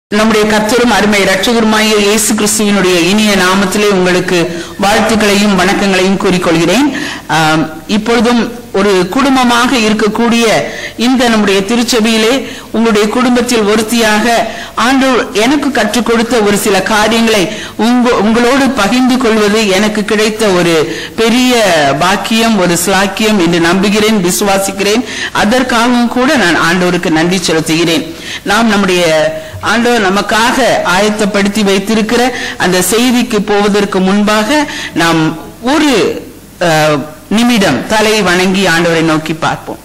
நம்முடைய கர்த்தரும் அருமை இரட்சகருமாகிய இயேசு கிறிஸ்துவினுடைய இனிய நாமத்திலே உங்களுக்கு வாழ்த்துக்களையும் வணக்கங்களையும் கூறிக்கொள்கிறேன் ஆம், இப்பொழுதும் ஒரு குடும்பமாக இருக்கக்கூடிய இந்த நம்முடைய திருச்சபையிலே உங்களுடைய குடும்பத்தில் ஒருத்தியாக ஆண்டவர் எனக்கு கற்றுக் கொடுத்த ஒரு சில காரியங்களை உங்க உங்களோடு பகிர்ந்து கொள்வது எனக்கு கிடைத்த ஒரு பெரிய பாக்கியம் ஒரு ஸ்லாக்கியம் என்று நம்புகிறேன் விசுவாசிக்கிறேன் அதற்காகவும் கூட நான் ஆண்டவருக்கு நன்றி செலுத்துகிறேன் நாம் நம்முடைய ஆண்டவர் நமக்காக ஆயத்தப்படுத்தி வைத்திருக்கிற அந்த செய்திக்கு போவதற்கு முன்பாக நாம் ஒரு அஹ், நிமிடம் தலை வணங்கி ஆண்டவரை நோக்கி பார்ப்போம்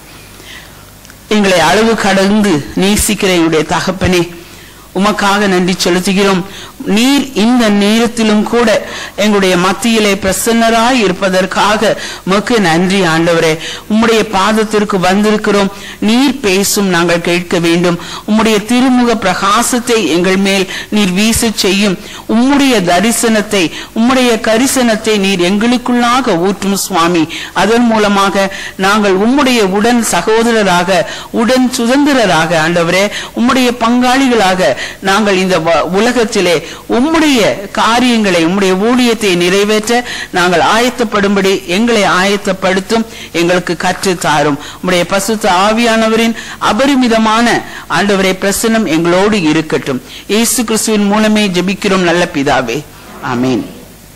எங்களை அளவு கடந்து நேசிக்கிற எங்களுடைய தகப்பனே உமக்காக நன்றி செலுத்துகிறோம் நீர் இந்த நேரத்திலும் கூட எங்களுடைய மத்தியிலே பிரசன்னராய் இருப்பதற்காக உமக்கு நன்றி ஆண்டவரே உம்முடைய பாதத்திற்கு வந்திருக்கிறோம் நீர் பேசும் நாங்கள் கேட்க வேண்டும் உம்முடைய திருமுக பிரகாசத்தை எங்கள் மேல் நீர் வீச செய்யும் உம்முடைய தரிசனத்தை உம்முடைய கரிசனத்தை நீர் எங்களுக்குள்ளாக ஊற்றும் சுவாமி அதன் மூலமாக நாங்கள் உம்முடைய உடன் சகோதரராக உடன் சுதந்திரராக ஆண்டவரே உம்முடைய பங்காளிகளாக நாங்கள் இந்த வ- உலகத்திலே உம்முடைய காரியங்களை உம்முடைய ஊழியத்தை நிறைவேற்ற நாங்கள் ஆயத்தப்படும்படி எங்களை ஆயத்தப்படுத்தும் எங்களுக்கு கற்று தாரும் உம்முடைய பசுத்த ஆவியானவரின் அபரிமிதமான ஆண்டவரை பிரசன்னம் எங்களோடு இருக்கட்டும் இயேசு கிறிஸ்துவின் மூலமே ஜெபிக்கிறோம் நல்ல பிதாவே ஆமென்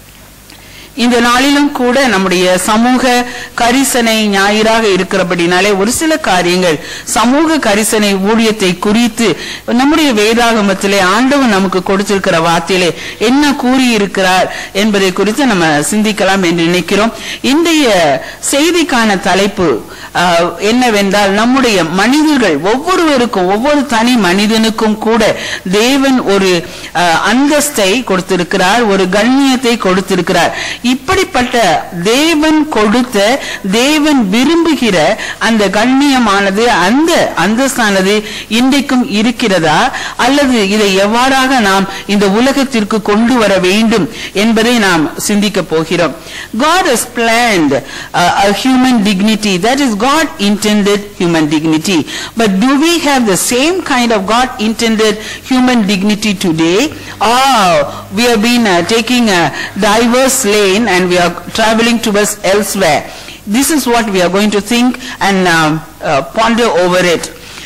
இந்த நாளிலும் கூட நம்முடைய சமூக கரிசனை ஞாயிறாக இருக்கிறபடினாலே ஒரு சில காரியங்கள் சமூக கரிசனை ஊழியத்தை குறித்து நம்முடைய வேதாகமத்திலே ஆண்டவன் நமக்கு கொடுத்திருக்கிற வார்த்தையிலே என்ன கூறியிருக்கிறார் என்பதை குறித்து நம்ம சிந்திக்கலாம் என்று நினைக்கிறோம் இன்றைய செய்திக்கான தலைப்பு ஆஹ், என்னவென்றால் நம்முடைய மனிதர்கள் ஒவ்வொருவருக்கும் ஒவ்வொரு தனி மனிதனுக்கும் கூட தேவன் ஒரு ஆஹ், அந்தஸ்தை கொடுத்திருக்கிறார் ஒரு கண்ணியத்தை கொடுத்திருக்கிறார் இப்படிப்பட்ட தேவன் கொடுத்த தேவன் விரும்புகிற அந்த கண்ணியமானது அந்த அந்தஸ்தானது இன்றைக்கும் இருக்கிறதா அல்லது இதை எவ்வாறாக நாம் இந்த உலகத்திற்கு கொண்டு வர வேண்டும் என்பதை நாம் சிந்திக்க போகிறோம் God has planned uh, a human dignity that is God intended human dignity but do we have the same kind of God intended human dignity today or we have been uh, taking a diverse lane and we are traveling towards elsewhere this is what we are going to think and um, uh, ponder over it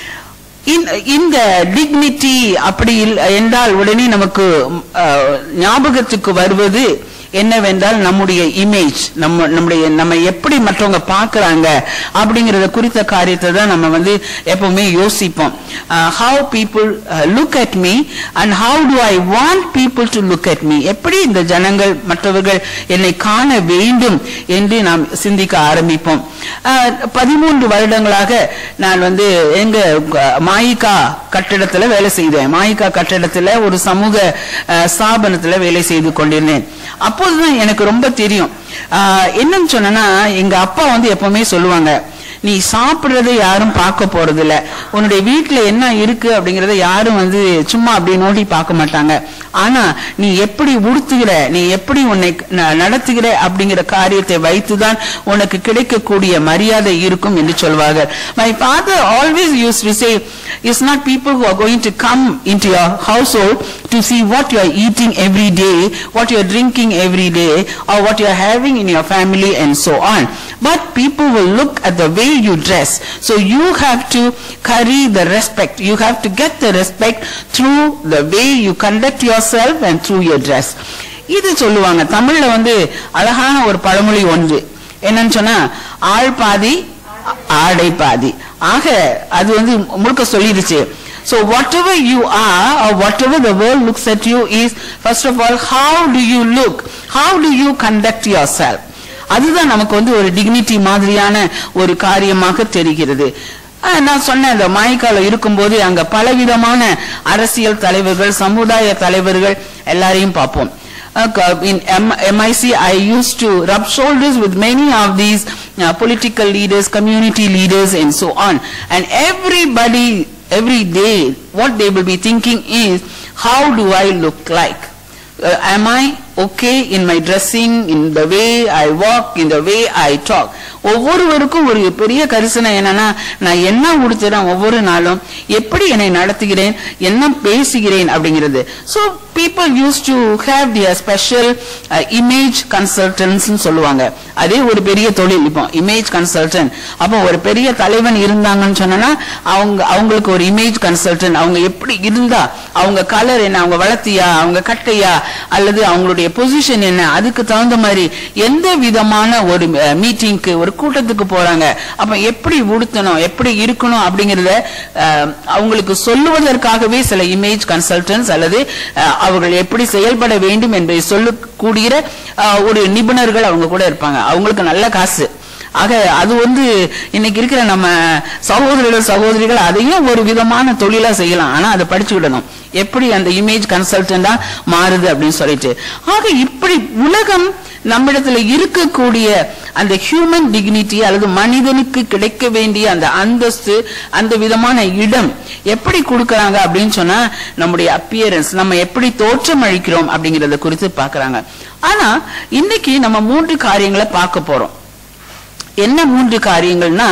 இந்த- இந்த dignity அப்படி இல்ல- என்றால் உடனே நமக்கு அஹ், ஞாபகத்துக்கு வருவது என்னவென்றால் நம்முடைய இமேஜ் நம்ம நம்முடைய நம்ம எப்படி மற்றவங்க பார்க்கறாங்க அப்படிங்கறத குறித்த காரியத்தை தான் நம்ம வந்து எப்பவுமே யோசிப்போம் how people look at me and how do I want people to look at me எப்படி இந்த ஜனங்கள் மற்றவர்கள் என்னை காண வேண்டும் என்று நாம் சிந்திக்க ஆரம்பிப்போம் அஹ், பதிமூன்று வருடங்களாக நான் வந்து எங்க அஹ், மாயிகா கட்டிடத்துல வேலை செய்தேன் மாயிகா கட்டிடத்துல ஒரு சமூக அஹ், ஸ்தாபனத்துல வேலை செய்து கொண்டிருந்தேன் அப்போதுதான் எனக்கு ரொம்ப தெரியும் அஹ், என்னன்னு சொன்னா எங்க அப்பா வந்து எப்பவுமே சொல்லுவாங்க நீ சாப்பிடுறதை யாரும் பார்க்க போறது இல்ல உன்னுடைய வீட்டுல என்ன இருக்கு அப்படிங்கறத யாரும் வந்து சும்மா அப்படி நோண்டி பார்க்க மாட்டாங்க ஆனா நீ எப்படி உடுத்துகிற நீ எப்படி உன்னை ந- நடத்துகிற அப்படிங்கிற காரியத்தை வைத்துதான் உனக்கு கிடைக்கக்கூடிய மரியாதை இருக்கும் என்று சொல்வார்கள் my father always used to say it's not people who are going to come into your household to see what you are eating every day what you are drinking every day or what you are having in your family and so on but people will look at the way you dress so you have to carry the respect you have to get the respect through the way you conduct yourself and through your dress இது சொல்லுவாங்க தமிழ்ல வந்து அழகான ஒரு பழமொழி ஒன்று என்னன்னு சொன்னா ஆள் பாதி ஆடை பாதி ஆக அது வந்து முழுக்க சொல்லிடுச்சு so whatever you are or whatever the world looks at you is first of all how do you look how do you conduct yourself அதுதான் நமக்கு வந்து ஒரு டிக்னிட்டி மாதிரியான ஒரு காரியமாக தெரிகிறது ஆஹ் நான் சொன்னேன் இந்த மாய்க்கால இருக்கும்போது அங்க பலவிதமான அரசியல் தலைவர்கள் சமுதாய தலைவர்கள் எல்லாரையும் பார்ப்போம் Uh, in M- MIC, I used to rub shoulders with many of these uh, political leaders, community leaders, and so on. And everybody, every day, what they will be thinking is, how do I look like? Uh, am I okay in my dressing, in the way I walk, in the way I talk? ஒவ்வொருவருக்கும் ஒரு பெரிய கரிசனை என்னன்னா நான் என்ன உடுத்துறேன் ஒவ்வொரு நாளும் எப்படி என்னை நடத்துகிறேன் என்ன பேசுகிறேன் அப்படிங்கிறது so people used to have their special image consultants சொல்லுவாங்க அதே ஒரு பெரிய தொழில் இப்போ இமேஜ் கன்சல்டன்ட் அப்போ ஒரு பெரிய தலைவன் இருந்தாங்கன்னு சொன்னா அவங்க அவங்களுக்கு ஒரு இமேஜ் கன்சல்டன்ட் அவங்க எப்படி இருந்தா அவங்க கலர் என்ன அவங்க வளர்த்தியா அவங்க கட்டையா அல்லது அவங்களுடைய பொசிஷன் என்ன அதுக்கு தகுந்த மாதிரி எந்த விதமான ஒரு மீட்டிங்க்கு ஒரு கூட்டத்துக்கு போறாங்க அப்ப எப்படி உடுத்தணும் எப்படி இருக்கணும் அப்படிங்கறத அஹ், அவங்களுக்கு சொல்லுவதற்காகவே சில இமேஜ் கன்சல்டன்ஸ் அல்லது அஹ், அவர்கள் எப்படி செயல்பட வேண்டும் என்பதை சொல்லக்கூடிய அஹ், ஒரு நிபுணர்கள் அவங்க கூட இருப்பாங்க அவங்களுக்கு நல்ல காசு ஆக அது வந்து இன்னைக்கு இருக்கிற நம்ம சகோதரர்கள் சகோதரிகள் அதையும் ஒரு விதமான தொழிலா செய்யலாம் ஆனா அதை படிச்சுக்கிடணும் எப்படி அந்த இமேஜ் கன்சல்டண்டா மாறுது அப்படின்னு சொல்லிட்டு ஆக இப்படி உலகம் நம்மிடத்துல இருக்கக்கூடிய அந்த ஹியூமன் டிக்னிட்டி அல்லது மனிதனுக்கு கிடைக்க வேண்டிய அந்த அந்தஸ்து அந்த விதமான இடம் எப்படி கொடுக்கறாங்க அப்படின்னு சொன்னா நம்முடைய அப்பியரன்ஸ் நம்ம எப்படி தோற்றம் அளிக்கிறோம் அப்படிங்கறத குறித்து பாக்குறாங்க ஆனா இன்னைக்கு நம்ம மூன்று காரியங்களை பார்க்க போறோம் என்ன மூன்று காரியங்கள்னா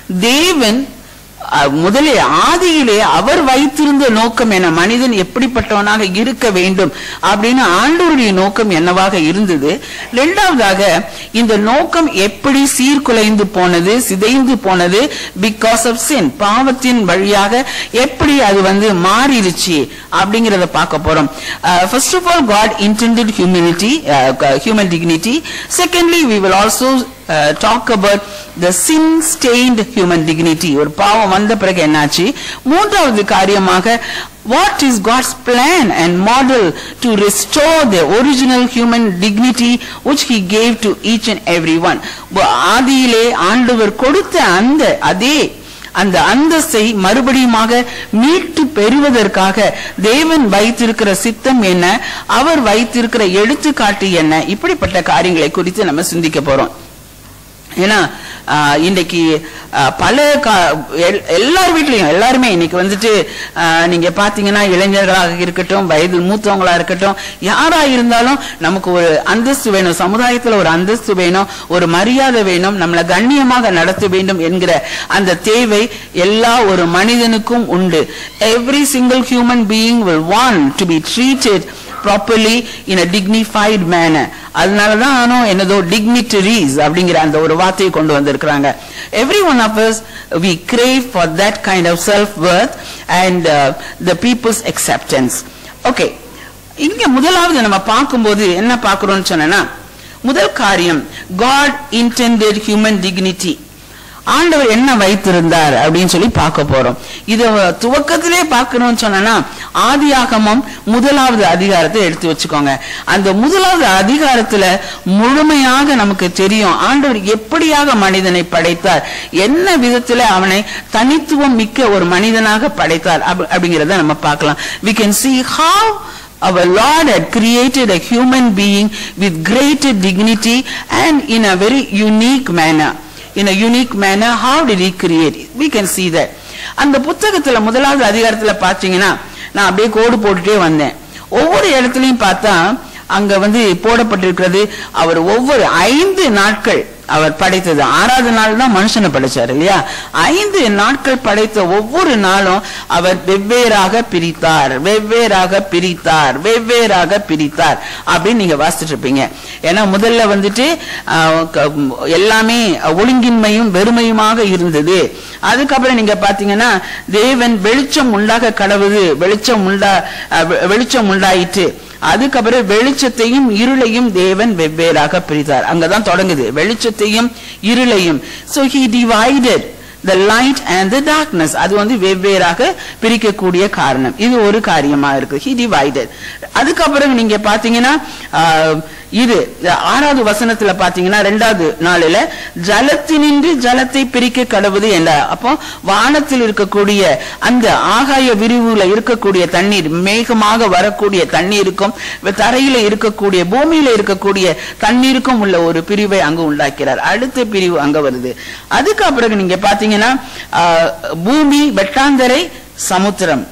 தேவன் அஹ், முதலே ஆதியிலே அவர் வைத்திருந்த நோக்கம் என்ன மனிதன் எப்படிப்பட்டவனாக இருக்க வேண்டும் அப்படின்னு ஆண்டவருடைய நோக்கம் என்னவாக இருந்தது இரண்டாவதாக இந்த நோக்கம் எப்படி சீர்குலைந்து போனது சிதைந்து போனது பிகாஸ் ஆஃப் sin பாவத்தின் வழியாக எப்படி அது வந்து மாறிடுச்சு அப்படிங்கறத பார்க்க போறோம் first of all God intended humanity human dignity secondly we will also uh, talk about the sin stained human dignity ஒரு பாவம் வந்த பிறகு என்னாச்சு மூன்றாவது காரியமாக what is God's plan and model to restore the original human dignity which he gave to each and every one ஆதியிலே ஆண்டவர் கொடுத்த அந்த அதே அந்த அந்தஸ்தை மறுபடியுமாக மீட்டு பெறுவதற்காக தேவன் வைத்திருக்கிற சித்தம் என்ன அவர் வைத்திருக்கிற எடுத்துக்காட்டு என்ன இப்படிப்பட்ட காரியங்களை குறித்து நம்ம சிந்திக்க போறோம் ஏன்னா ஆஹ், இன்னைக்கு ஆஹ், பல கா- எல்- எல்லார் வீட்லயும் எல்லாருமே இன்னைக்கு வந்துட்டு ஆஹ், நீங்க பாத்தீங்கன்னா இளைஞர்களாக இருக்கட்டும் வயது மூத்தவங்களா இருக்கட்டும் யாரா இருந்தாலும் நமக்கு ஒரு அந்தஸ்து வேணும் சமுதாயத்துல ஒரு அந்தஸ்து வேணும் ஒரு மரியாதை வேணும் நம்மளை கண்ணியமாக நடத்த வேண்டும் என்கிற அந்த தேவை எல்லா ஒரு மனிதனுக்கும் உண்டு every single human being will want to be treated properly in a dignified manner அதனாலதான் ஆனோ என்னதோ dignitaries அப்படிங்கிற அந்த ஒரு வார்த்தையை கொண்டு வந்திருக்கிறாங்க every one of us we crave for that kind of self worth and uh, the people's acceptance okay இங்க முதலாவது நம்ம பார்க்கும்போது என்ன பார்க்கிறோம்னு சொன்னா முதல் காரியம் God intended human dignity ஆண்டவர் என்ன வைத்திருந்தார் அப்படின்னு சொல்லி பார்க்க போறோம் இத துவக்கத்திலே பார்க்கணும்னு சொன்னா ஆதியாகமம் முதலாவது அதிகாரத்தை எடுத்து வச்சுக்கோங்க அந்த முதலாவது அதிகாரத்துல முழுமையாக நமக்கு தெரியும் ஆண்டவர் எப்படியாக மனிதனை படைத்தார் என்ன விதத்துல அவனை தனித்துவம் மிக்க ஒரு மனிதனாக படைத்தார் அப்ப- அப்படிங்கறத நம்ம பார்க்கலாம் we can see how Our Lord had created a human being with greater dignity and in a very unique manner. In a unique manner, how did He create? We can see that. அந்த புத்தகத்துல முதலாவது அதிகாரத்துல பாத்தீங்கன்னா நான் அப்படியே கோடு போட்டுட்டே வந்தேன் ஒவ்வொரு இடத்துலயும் பார்த்தா அங்க வந்து போடப்பட்டிருக்கிறது அவர் ஒவ்வொரு ஐந்து நாட்கள் அவர் படைத்தது ஆறாவது நாள் தான் மனுஷனை படைச்சார் இல்லையா ஐந்து நாட்கள் படைத்த ஒவ்வொரு நாளும் அவர் வெவ்வேறாக பிரித்தார் வெவ்வேறாக பிரித்தார் வெவ்வேறாக பிரித்தார் அப்படின்னு நீங்க வாசிச்சுட்டு இருப்பீங்க ஏன்னா முதல்ல வந்துட்டு ஆஹ், க- எல்லாமே ஒழுங்கின்மையும் வெறுமையுமாக இருந்தது அதுக்கப்புறம் நீங்க பாத்தீங்கன்னா தேவன் வெளிச்சம் உண்டாக கடவுது வெளிச்சம் உண்டா அஹ், வெ- வெளிச்சம் உண்டாயிற்று அதுக்கப்புறம் வெளிச்சத்தையும் இருளையும் தேவன் வெவ்வேறாக பிரித்தார் அங்கதான் தொடங்குது வெளிச்சத்தையும் இருளையும் so he divided the light and the darkness அது வந்து வெவ்வேறாக பிரிக்கக்கூடிய காரணம் இது ஒரு காரியமா இருக்கு he divided அதுக்கப்புறம் நீங்க பாத்தீங்கன்னா ஆஹ், இது ஆறாவது வசனத்துல பாத்தீங்கன்னா ரெண்டாவது நாளில ஜலத்தினின்று ஜலத்தை பிரிக்க கடவுது என்றார் அப்போ வானத்தில் இருக்கக்கூடிய அந்த ஆகாய விரிவுல இருக்கக்கூடிய தண்ணீர் மேகமாக வரக்கூடிய தண்ணீருக்கும் தரையில இருக்கக்கூடிய பூமியில இருக்கக்கூடிய தண்ணீருக்கும் உள்ள ஒரு பிரிவை அங்கு உண்டாக்கிறார் அடுத்த பிரிவு அங்க வருது அதுக்கு அப்புறம் நீங்க பாத்தீங்கன்னா ஆஹ், பூமி வெட்டாந்தரை சமுத்திரம்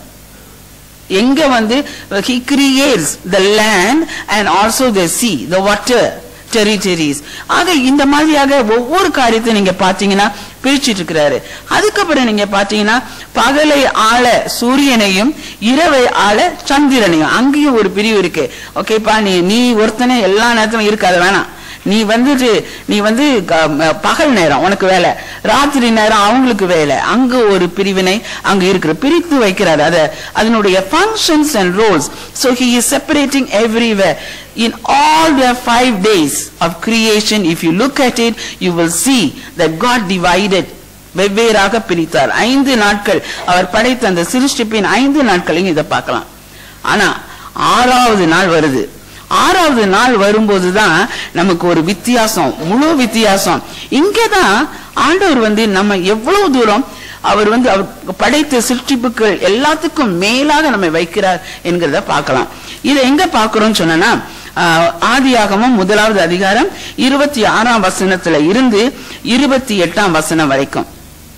எங்க வந்து he creates the land and also the sea the water territories ஆக இந்த மாதிரியாக ஒவ்வொரு காரியத்தை நீங்க பாத்தீங்கன்னா பிரிச்சிட்டு இருக்கிறாரு அதுக்கப்புறம் நீங்க பாத்தீங்கன்னா பகலை ஆள சூரியனையும் இரவை ஆள சந்திரனையும் அங்கேயும் ஒரு பிரிவு இருக்கு ஓகேப்பா நீ நீ ஒருத்தனே எல்லா நேரத்திலும் இருக்காது வேணாம் நீ வந்துட்டு நீ வந்து க- ம- பகல் நேரம் உனக்கு வேலை ராத்திரி நேரம் அவங்களுக்கு வேலை அங்க ஒரு பிரிவினை அங்க இருக்கிற பிரித்து வைக்கிறார் அத அதனுடைய functions and roles so he is separating everywhere in all the five days of creation if you look at it you will see that god divided வெவ்வேறாக பிரித்தார் ஐந்து நாட்கள் அவர் படைத்த அந்த சிருஷ்டிப்பின் ஐந்து நாட்களையும் இதை பார்க்கலாம் ஆனா ஆறாவது நாள் வருது ஆறாவது நாள் வரும்போதுதான் நமக்கு ஒரு வித்தியாசம் முழு வித்தியாசம் இங்கதான் ஆண்டவர் வந்து நம்ம எவ்வளவு தூரம் அவர் வந்து அவர் படைத்த சிருஷ்டிப்புகள் எல்லாத்துக்கும் மேலாக நம்மை வைக்கிறார் என்கிறத பார்க்கலாம் இதை எங்க பார்க்கிறோம்னு சொன்னா ஆதியாகமம் முதலாவது அதிகாரம் இருபத்தி ஆறாம் வசனத்துல இருந்து இருபத்தி எட்டாம் வசனம் வரைக்கும்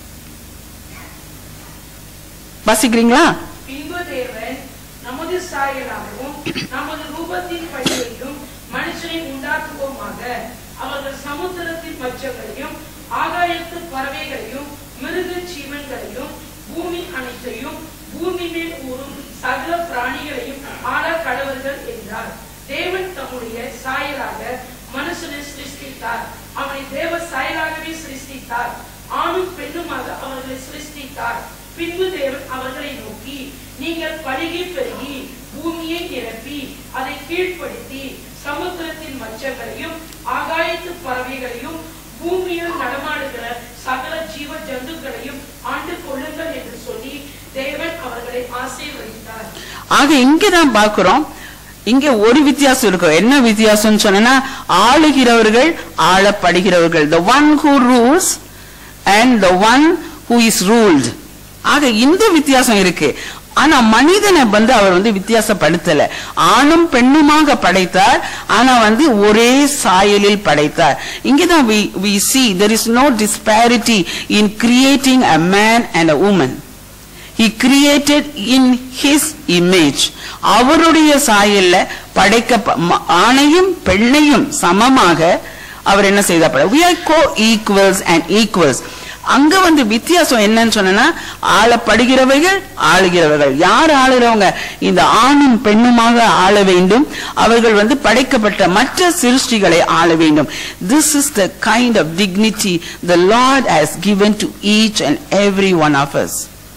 வாசிக்கிறீங்களா பின்பு தேவன் நமது சாயலாகவும் நமது ரூபத்தின் படியையும் மனுஷனை உண்டாக்குவோமாக அவர்கள் சமுத்திரத்தின் மச்சங்களையும் ஆகாயத்து பறவைகளையும் மிருக ஜீவன்களையும் பூமி அனைத்தையும் பூமி மேல் ஊறும் சகல பிராணிகளையும் ஆள கடவர்கள் என்றார் தேவன் தம்முடைய சாயலாக மனுஷனை சிருஷ்டித்தார் அவனை தேவ சாயலாகவே சிருஷ்டித்தார் ஆணும் பெண்ணுமாக அவர்களை சிருஷ்டித்தார் பின்பு தேவன் அவர்களை நோக்கி நீங்கள் பழுகி பெருகி பூமியை நிரப்பி அதை கீழ்ப்படுத்தி சமுத்திரத்தின் மச்சங்களையும் ஆகாயத்து பறவைகளையும் பூமியில் நடமாடுகிற சகல ஜீவ ஜந்துக்களையும் ஆண்டு கொள்ளுங்கள் என்று சொல்லி தேவன் அவர்களை ஆசீர்வதித்தார் ஆக இங்கதான் பார்க்கிறோம் இங்க ஒரு வித்தியாசம் இருக்கும் என்ன வித்தியாசம் சொன்னா ஆளுகிறவர்கள் ஆளப்படுகிறவர்கள் the one who rules and the one who is ruled ஆக இந்த வித்தியாசம் இருக்கு ஆனா மனிதனை வந்து அவர் வந்து வித்தியாசப்படுத்தல ஆணும் பெண்ணுமாக படைத்தார் ஆனா வந்து ஒரே சாயலில் படைத்தார் இங்கதான் we we see there is no disparity in creating a man and a woman he created in his image அவருடைய சாயல்ல படைக்க ஆணையும் பெண்ணையும் சமமாக அவர் என்ன செய்தார் we are co-equals and equals அங்க வந்து வித்தியாசம் என்னன்னு சொன்னா ஆளப்படுகிறவர்கள் ஆளுகிறவர்கள் யார் ஆளுறவங்க இந்த ஆணும் பெண்ணுமாக ஆள வேண்டும் அவர்கள் வந்து படைக்கப்பட்ட மற்ற சிருஷ்டிகளை ஆள வேண்டும் this is the kind of dignity the lord has given to each and every one of us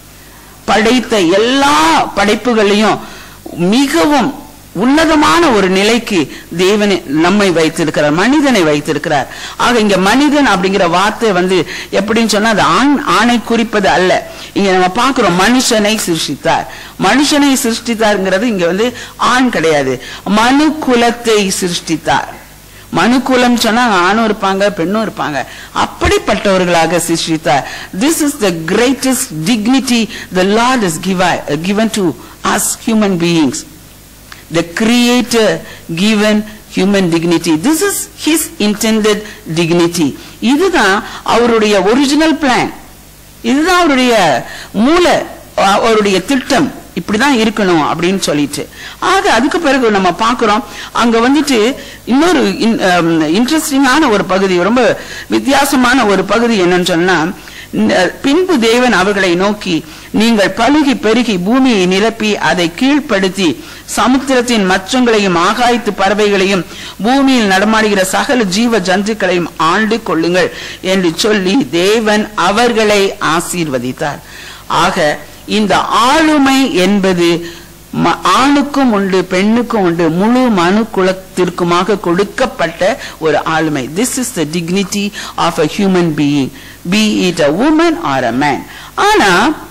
படைத்த எல்லா படைப்புகளையும் மிகவும் உன்னதமான ஒரு நிலைக்கு தேவனை நம்மை வைத்திருக்கிறார் மனிதனை வைத்திருக்கிறார் ஆக இங்க மனிதன் அப்படிங்கிற வார்த்தை வந்து எப்படின்னு சொன்னா அது ஆண் ஆணை குறிப்பது அல்ல இங்க நம்ம பார்க்கிறோம் மனுஷனை சிருஷ்டித்தார் மனுஷனை சிருஷ்டித்தார்ங்கிறது இங்க வந்து ஆண் கிடையாது மனு குலத்தை சிருஷ்டித்தார் மனுக்குலம் சொன்னா ஆணும் இருப்பாங்க பெண்ணும் இருப்பாங்க அப்படிப்பட்டவர்களாக சிருஷ்டித்தார் this is the greatest dignity the lord is given to us human beings the creator given human dignity this is his intended dignity இதுதான் அவருடைய ஒரிஜினல் பிளான் இதுதான் அவருடைய மூல அ- அவருடைய திட்டம் இப்படிதான் இருக்கணும் அப்படின்னு சொல்லிட்டு ஆக அதுக்கு பிறகு நம்ம பார்க்கிறோம் அங்க வந்துட்டு இன்னொரு இன்ட்ரெஸ்டிங்கான ஒரு பகுதி ரொம்ப வித்தியாசமான ஒரு பகுதி என்னன்னு சொன்னா ந- பின்பு தேவன் அவர்களை நோக்கி நீங்கள் பழுகி பெருகி பூமியை நிரப்பி அதை கீழ்ப்படுத்தி சமுத்திரத்தின் மச்சங்களையும் ஆகாயத்து பறவைகளையும் பூமியில் நடமாடுகிற சகல ஜீவ ஜந்துக்களையும் ஆண்டு கொள்ளுங்கள் என்று சொல்லி தேவன் அவர்களை ஆசீர்வதித்தார் ஆக இந்த ஆளுமை என்பது ம- ஆணுக்கும் உண்டு பெண்ணுக்கும் உண்டு முழு மனு குலத்திற்குமாக கொடுக்கப்பட்ட ஒரு ஆளுமை this is the dignity of a human being be it a woman or a man ஆனா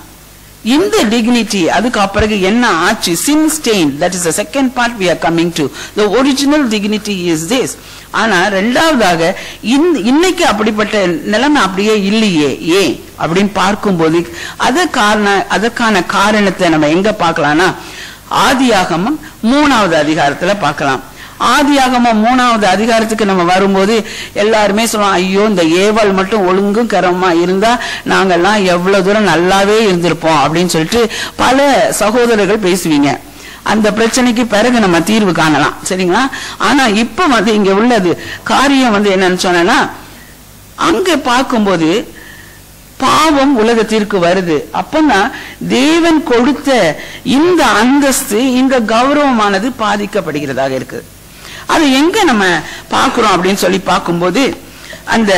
இந்த டிக்னிட்டி அதுக்கு பிறகு என்ன ஆச்சு sin stain that is the second part we are coming to the original dignity is this ஆனா ரெண்டாவதாக இந்த- இன்னைக்கு அப்படிப்பட்ட நிலைமை அப்படியே இல்லையே ஏன் அப்படின்னு பார்க்கும்போது அத காரண அதற்கான காரணத்தை நம்ம எங்க பார்க்கலாம்னா ஆதியாகமம் மூணாவது அதிகாரத்துல பார்க்கலாம் ஆதியாகமம் மூணாவது அதிகாரத்துக்கு நம்ம வரும்போது எல்லாருமே சொல்லுவோம் ஐயோ இந்த ஏவாள் மட்டும் ஒழுங்கும் கரமா இருந்தா நாங்கெல்லாம் எவ்வளவு தூரம் நல்லாவே இருந்திருப்போம் அப்படின்னு சொல்லிட்டு பல சகோதரர்கள் பேசுவீங்க அந்த பிரச்சனைக்கு பிறகு நம்ம தீர்வு காணலாம் சரிங்களா ஆனா இப்ப வந்து இங்க உள்ளது காரியம் வந்து என்னன்னு சொன்னா அங்க பார்க்கும்போது பாவம் உலகத்திற்கு வருது அப்பதான் தேவன் கொடுத்த இந்த அந்தஸ்து இந்த கௌரவமானது பாதிக்கப்படுகிறதாக இருக்கு அது எங்க நம்ம பார்க்கிறோம் அப்படின்னு சொல்லி பார்க்கும்போது அந்த